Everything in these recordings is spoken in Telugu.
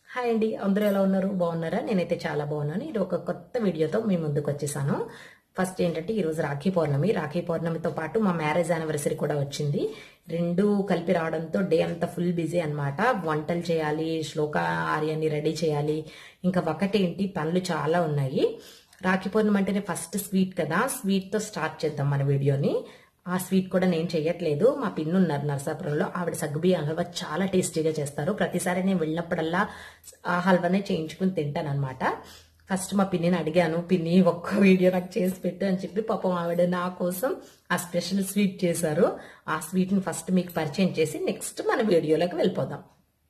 హాయ్ అండి అందరూ ఎలా ఉన్నారు బాగున్నారా నేనైతే చాలా బాగున్నాను ఇది ఒక కొత్త వీడియోతో మీ ముందుకు వచ్చేసాను ఫస్ట్ ఏంటంటే ఈరోజు రాఖీ పౌర్ణమి రాఖీ పౌర్ణమితో పాటు మా మ్యారేజ్ యానివర్సరీ కూడా వచ్చింది రెండు కలిపి రావడంతో డే అంతా ఫుల్ బిజీ అన్నమాట వంటలు చేయాలి శ్లోక ఆర్యాన్ని రెడీ చేయాలి ఇంకా ఒకటేంటి పనులు చాలా ఉన్నాయి రాఖీ పౌర్ణమి అంటేనే ఫస్ట్ స్వీట్ కదా స్వీట్ తో స్టార్ట్ చేద్దాం మన వీడియోని ఆ స్వీట్ కూడా నేను చేయట్లేదు మా పిన్ని ఉన్నారు నరసాపురంలో ఆవిడ సగ్గుబియ్యం హల్వా చాలా టేస్టీగా చేస్తారు ప్రతిసారి నేను వెళ్ళినప్పుడల్లా ఆ హల్వానే చేయించుకుని తింటాను అనమాట ఫస్ట్ మా పిన్నిని అడిగాను పిన్ని ఒక్క వీడియో నాకు చేసి పెట్టు అని చెప్పి పాపం ఆవిడ నా కోసం ఆ స్పెషల్ స్వీట్ చేశారు ఆ స్వీట్ ని ఫస్ట్ మీకు పరిచయం చేసి నెక్స్ట్ మన వీడియోలోకి వెళ్ళిపోదాం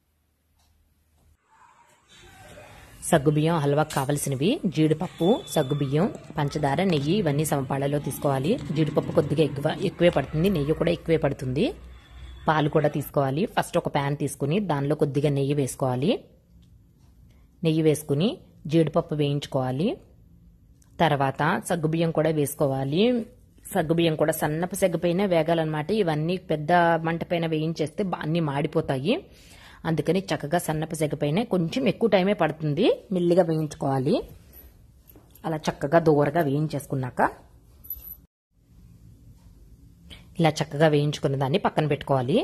సగ్గుబియ్యం హల్వాకు కావలసినవి జీడిపప్పు సగ్గుబియ్యం పంచదార నెయ్యి ఇవన్నీ సమపాళలో తీసుకోవాలి జీడిపప్పు కొద్దిగా ఎక్కువ ఎక్కువే పడుతుంది నెయ్యి కూడా ఎక్కువే పడుతుంది పాలు కూడా తీసుకోవాలి ఫస్ట్ ఒక ప్యాన్ తీసుకుని దానిలో కొద్దిగా నెయ్యి వేసుకోవాలి నెయ్యి వేసుకుని జీడిపప్పు వేయించుకోవాలి తర్వాత సగ్గుబియ్యం కూడా వేసుకోవాలి సగ్గుబియ్యం కూడా సన్నపు సెగ్గపైన వేగాలన్నమాట ఇవన్నీ పెద్ద మంట పైన వేయించేస్తే అన్నీ మాడిపోతాయి అందుకని చక్కగా సన్నపు సెగపైన కొంచెం ఎక్కువ టైమే పడుతుంది మెల్లిగా వేయించుకోవాలి అలా చక్కగా దూరగా వేయించేసుకున్నాక ఇలా చక్కగా వేయించుకున్న దాన్ని పక్కన పెట్టుకోవాలి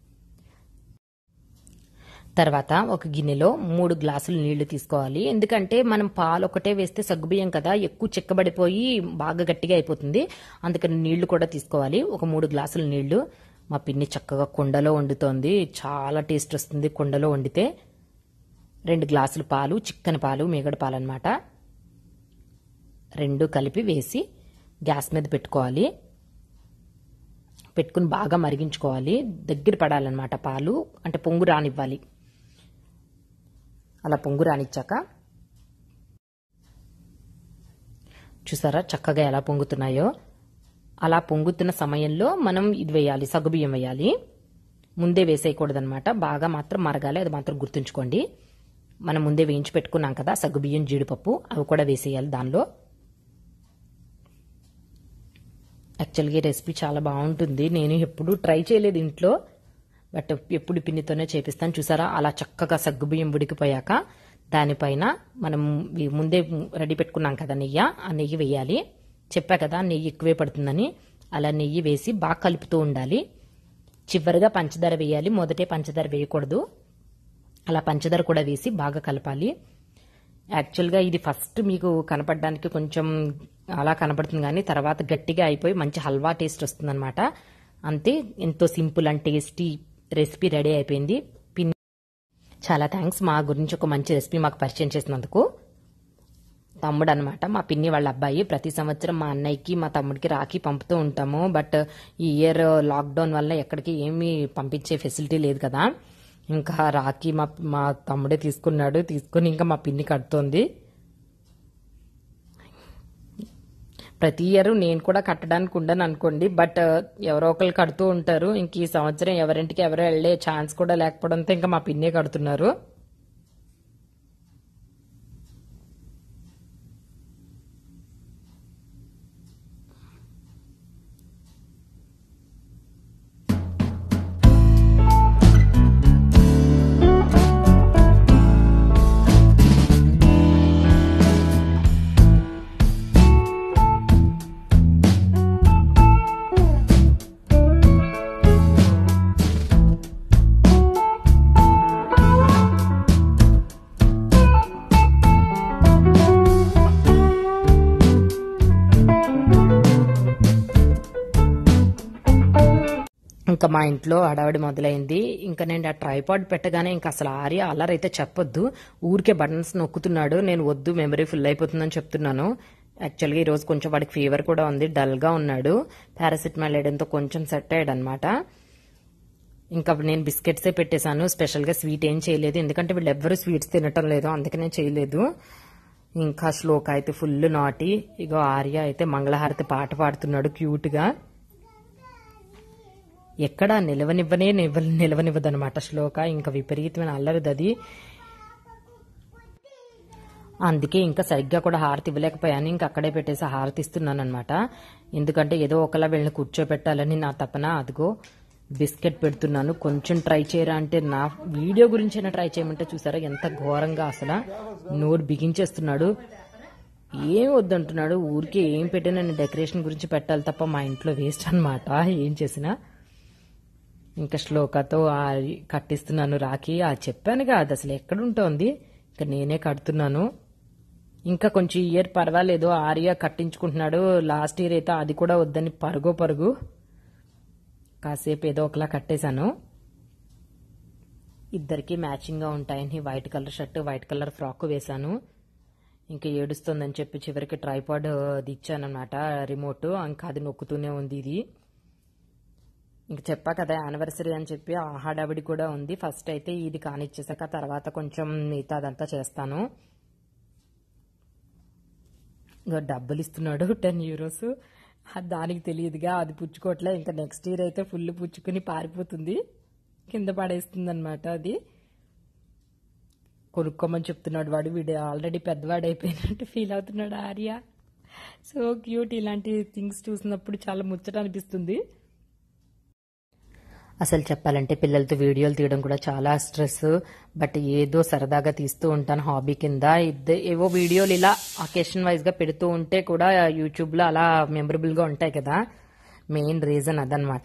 తర్వాత ఒక గిన్నెలో మూడు గ్లాసులు నీళ్లు తీసుకోవాలి ఎందుకంటే మనం పాలు ఒకటే వేస్తే సగ్గుబియ్యం కదా ఎక్కువ చిక్కబడిపోయి బాగా గట్టిగా అయిపోతుంది అందుకని నీళ్లు కూడా తీసుకోవాలి ఒక మూడు గ్లాసులు నీళ్లు మా పిన్ని చక్కగా కుండలో వండుతోంది చాలా టేస్ట్ వస్తుంది కుండలో వండితే రెండు గ్లాసులు పాలు చిక్కని పాలు మీగడ పాలు అనమాట రెండు కలిపి వేసి గ్యాస్ మీద పెట్టుకోవాలి పెట్టుకుని బాగా మరిగించుకోవాలి దగ్గర పడాలన్నమాట పాలు అంటే పొంగు రానివ్వాలి అలా పొంగు రానిచ్చాక చూసారా చక్కగా ఎలా పొంగుతున్నాయో అలా పొంగుతున్న సమయంలో మనం ఇది వేయాలి సగ్గుబియ్యం వేయాలి ముందే వేసేయకూడదనమాట బాగా మాత్రం మరగాలి అది మాత్రం గుర్తుంచుకోండి మనం ముందే వేయించి పెట్టుకున్నాం కదా సగ్గుబియ్యం జీడిపప్పు అవి కూడా వేసేయాలి దానిలో యాక్చువల్గా ఈ రెసిపీ చాలా బాగుంటుంది నేను ఎప్పుడు ట్రై చేయలేదు ఇంట్లో బట్ ఎప్పుడు పిన్నితోనే చేపిస్తాను చూసారా అలా చక్కగా సగ్గుబియ్యం ఉడికిపోయాక దానిపైన మనం ముందే రెడీ పెట్టుకున్నాం కదా నెయ్యి ఆ నెయ్యి వేయాలి చెప్పా కదా నెయ్యి ఎక్కువే పడుతుందని అలా నెయ్యి వేసి బాగా కలుపుతూ ఉండాలి చివరిగా పంచదార వేయాలి మొదటే పంచదార వేయకూడదు అలా పంచదార కూడా వేసి బాగా కలపాలి యాక్చువల్గా ఇది ఫస్ట్ మీకు కనపడడానికి కొంచెం అలా కనపడుతుంది కానీ తర్వాత గట్టిగా అయిపోయి మంచి హల్వా టేస్ట్ వస్తుందన్నమాట అంతే ఎంతో simple and tasty recipe ready అయిపోయింది పిన్ చాలా థ్యాంక్స్ మా గురించి ఒక మంచి రెసిపీ మాకు పరిచయం చేసినందుకు తమ్ముడు అనమాట మా పిన్ని వాళ్ళ అబ్బాయి ప్రతి సంవత్సరం మా అన్నయ్యకి మా తమ్ముడికి రాఖీ పంపుతూ ఉంటాము బట్ ఈ ఇయర్ లాక్డౌన్ వల్ల ఎక్కడికి ఏమీ పంపించే ఫెసిలిటీ లేదు కదా ఇంకా రాఖీ మా మా తమ్ముడే తీసుకున్నాడు తీసుకుని ఇంకా మా పిన్ని కడుతోంది ప్రతి ఇయర్ నేను కూడా కట్టడానికి ఉండను అనుకోండి బట్ ఎవరో ఒకరు కడుతూ ఉంటారు ఇంక ఈ సంవత్సరం ఎవరింటికి ఎవరో వెళ్లే ఛాన్స్ కూడా లేకపోవడంతో ఇంకా మా పిన్నే కడుతున్నారు ఇంకా మా ఇంట్లో హడావిడి మొదలైంది ఇంకా నేను ఆ ట్రైపాడ్ పెట్టగానే ఇంకా అసలు ఆర్య అల్లరైతే చెప్పొద్దు ఊరికే బటన్స్ నొక్కుతున్నాడు నేను వద్దు మెమరీ ఫుల్ అయిపోతుందని చెప్తున్నాను యాక్చువల్గా ఈరోజు కొంచెం వాడికి ఫీవర్ కూడా ఉంది డల్గా ఉన్నాడు పారాసిటమాల్ వేయడంతో కొంచెం సెట్ అయ్యాడు అనమాట ఇంకా నేను బిస్కెట్సే పెట్టేశాను స్పెషల్గా స్వీట్ ఏం చేయలేదు ఎందుకంటే వీళ్ళు ఎవ్వరూ స్వీట్స్ తినటం లేదు అందుకనే చేయలేదు ఇంకా శ్లోక అయితే ఫుల్ నాటి ఇగో ఆర్య అయితే మంగళహారతి పాట పాడుతున్నాడు క్యూట్గా ఎక్కడ నిలవనివ్వనే నివ్వ నిలవనివ్వదనమాట శ్లోక ఇంకా విపరీతమైన అల్లరిది అది అందుకే ఇంకా సరిగ్గా కూడా హారతి ఇవ్వలేకపోయాను ఇంకా అక్కడే పెట్టేసి హారతి ఇస్తున్నాను అనమాట ఎందుకంటే ఏదో ఒకలా వీళ్ళని కూర్చోబెట్టాలని నా తపన అదిగో బిస్కెట్ పెడుతున్నాను కొంచెం ట్రై చేయరా అంటే నా వీడియో గురించైనా ట్రై చేయమంటే చూసారా ఎంత ఘోరంగా అసలు నోరు బిగించేస్తున్నాడు ఏం వద్దంటున్నాడు ఊరికే ఏం పెట్టినా నేను డెకరేషన్ గురించి పెట్టాలి తప్ప మా ఇంట్లో వేస్ట్ అన్నమాట ఏం చేసినా ఇంకా శ్లోకతో ఆ కట్టిస్తున్నాను రాఖీ ఆ చెప్పానుగా అది అసలు ఎక్కడ ఉంటుంది ఇంకా నేనే కడుతున్నాను ఇంకా కొంచెం ఇయర్ పర్వాలేదు ఆర్య కట్టించుకుంటున్నాడు లాస్ట్ ఇయర్ అయితే అది కూడా వద్దని పరుగు పరుగు కాసేపు ఏదో ఒకలా కట్టేశాను ఇద్దరికి మ్యాచింగ్ గా ఉంటాయని white colour shirt white colour frock వేశాను ఇంకా ఏడుస్తుందని చెప్పి చివరికి ట్రైపాడ్ అది ఇచ్చానమాట రిమోట్ ఇంకా అది నొక్కుతూనే ఉంది ఇది ఇంక చెప్పా కదా యానివర్సరీ అని చెప్పి ఆ హడావిడి కూడా ఉంది ఫస్ట్ అయితే ఇది కానిచ్చేసాక తర్వాత కొంచెం మిగతా అదంతా చేస్తాను ఇంకా డబ్బులు ఇస్తున్నాడు టెన్ యూరోస్ దానికి తెలియదుగా అది పుచ్చుకోవట్లే ఇంకా నెక్స్ట్ ఇయర్ అయితే ఫుల్ పుచ్చుకుని పారిపోతుంది కింద పడేస్తుంది అనమాట అది కొనుక్కోమని చెప్తున్నాడు వాడు వీడు ఆల్రెడీ పెద్దవాడు అయిపోయినట్టు ఫీల్ అవుతున్నాడు ఆర్య సో క్యూట్ ఇలాంటి థింగ్స్ చూసినప్పుడు చాలా ముచ్చట అనిపిస్తుంది అసలు చెప్పాలంటే పిల్లలతో వీడియోలు తీయడం కూడా చాలా స్ట్రెస్ బట్ ఏదో సరదాగా తీస్తూ ఉంటాను హాబీ కింద ఇద్ద ఏవో వీడియోలు ఇలా అకేషన్ వైజ్ గా పెడుతూ ఉంటే కూడా యూట్యూబ్ లో అలా మెమరబుల్ గా ఉంటాయి కదా మెయిన్ రీజన్ అదనమాట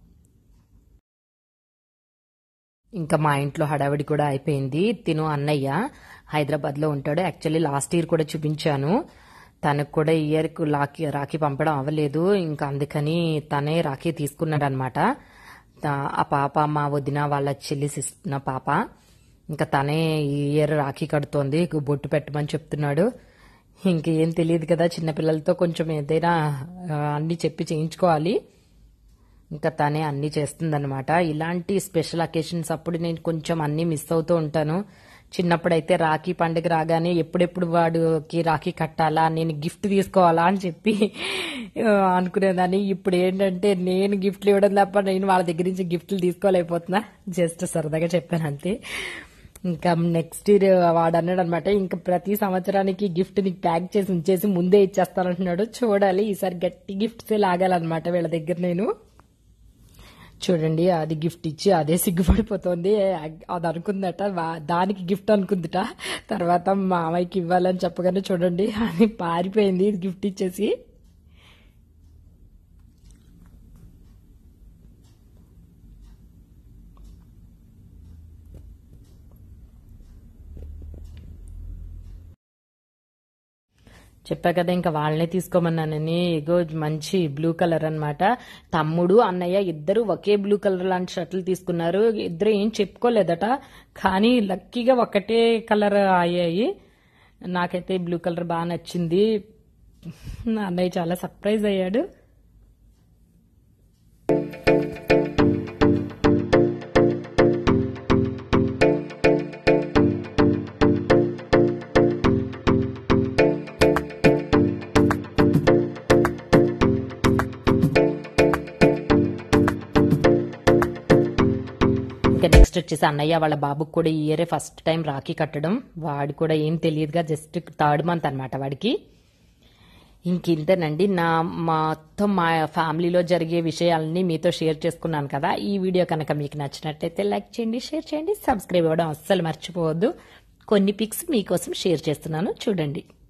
ఇంకా మా ఇంట్లో హడావిడి కూడా అయిపోయింది తిను అన్నయ్య హైదరాబాద్ లో ఉంటాడు యాక్చువల్లీ లాస్ట్ ఇయర్ కూడా చూపించాను తనకు కూడా ఈ ఇయర్ రాఖీ రాఖీ పంపడం అవ్వలేదు ఇంకా అందుకని తనే రాఖీ తీసుకున్నాడు అనమాట ఆ పాప మా వదిన వాళ్ళ చెల్లి సిస్తున్న పాప ఇంకా తనే ఈ ఇయర్ రాఖీ కడుతోంది బొట్టు పెట్టమని చెప్తున్నాడు ఇంకేం తెలియదు కదా చిన్నపిల్లలతో కొంచెం ఏదైనా ఆ, అన్ని చెప్పి చేయించుకోవాలి ఇంకా తనే అన్ని చేస్తుందన్నమాట ఇలాంటి స్పెషల్ అకేషన్స్ అప్పుడు నేను కొంచెం అన్ని మిస్ అవుతూ ఉంటాను చిన్నప్పుడైతే రాఖీ పండుగ రాగానే ఎప్పుడెప్పుడు వాడికి రాఖీ కట్టాలా నేను గిఫ్ట్ తీసుకోవాలా అని చెప్పి ఆ, అనుకునేదాన్ని ఇప్పుడు ఏంటంటే నేను గిఫ్ట్లు ఇవ్వడం తప్ప నేను వాళ్ళ దగ్గర నుంచి గిఫ్ట్లు తీసుకోలేకపోతున్నా జస్ట్ సరదాగా చెప్పాను అంతే ఇంకా నెక్స్ట్ ఇయర్ వాడు అన్నాడు అనమాట ఇంకా ప్రతి సంవత్సరానికి గిఫ్ట్ నీకు ప్యాక్ చేసి ఉంచేసి ముందే ఇచ్చేస్తానంటున్నాడు చూడాలి ఈసారి గట్టి గిఫ్ట్సే లాగాలన్నమాట వీళ్ళ దగ్గర నేను చూడండి అది గిఫ్ట్ ఇచ్చి అదే సిగ్గుపడిపోతుంది అది అనుకుందట వా- దానికి గిఫ్ట్ అనుకుందిట తర్వాత మామయ్యకి ఇవ్వాలని చెప్పగానే చూడండి అది పారిపోయింది గిఫ్ట్ ఇచ్చేసి చెప్పా కదా ఇంకా వాళ్ళనే తీసుకోమన్నానని ఇగో మంచి బ్లూ కలర్ అన్నమాట తమ్ముడు అన్నయ్య ఇద్దరు ఒకే బ్లూ కలర్ లాంటి షర్ట్లు తీసుకున్నారు ఇద్దరు ఏం చెప్పుకోలేదట కానీ లక్కీగా ఒకటే కలర్ అయ్యాయి నాకైతే బ్లూ కలర్ బాగా నచ్చింది నా అన్నయ్య చాలా సర్ప్రైజ్ అయ్యాడు ఇంకా నెక్స్ట్ వచ్చేసి అన్నయ్య వాళ్ళ బాబుకి కూడా ఈ ఇయరే ఫస్ట్ టైం రాఖీ కట్టడం వాడు కూడా ఏం తెలియదుగా జస్ట్ థర్డ్ మంత్ అన్నమాట వాడికి ఇంకింతేనండి నా మొత్తం మా ఫ్యామిలీలో జరిగే విషయాలని మీతో షేర్ చేసుకున్నాను కదా ఈ వీడియో కనుక మీకు నచ్చినట్టయితే లైక్ చేయండి షేర్ చేయండి సబ్స్క్రైబ్ అవ్వడం అస్సలు మర్చిపోవద్దు కొన్ని పిక్స్ మీకోసం షేర్ చేస్తున్నాను చూడండి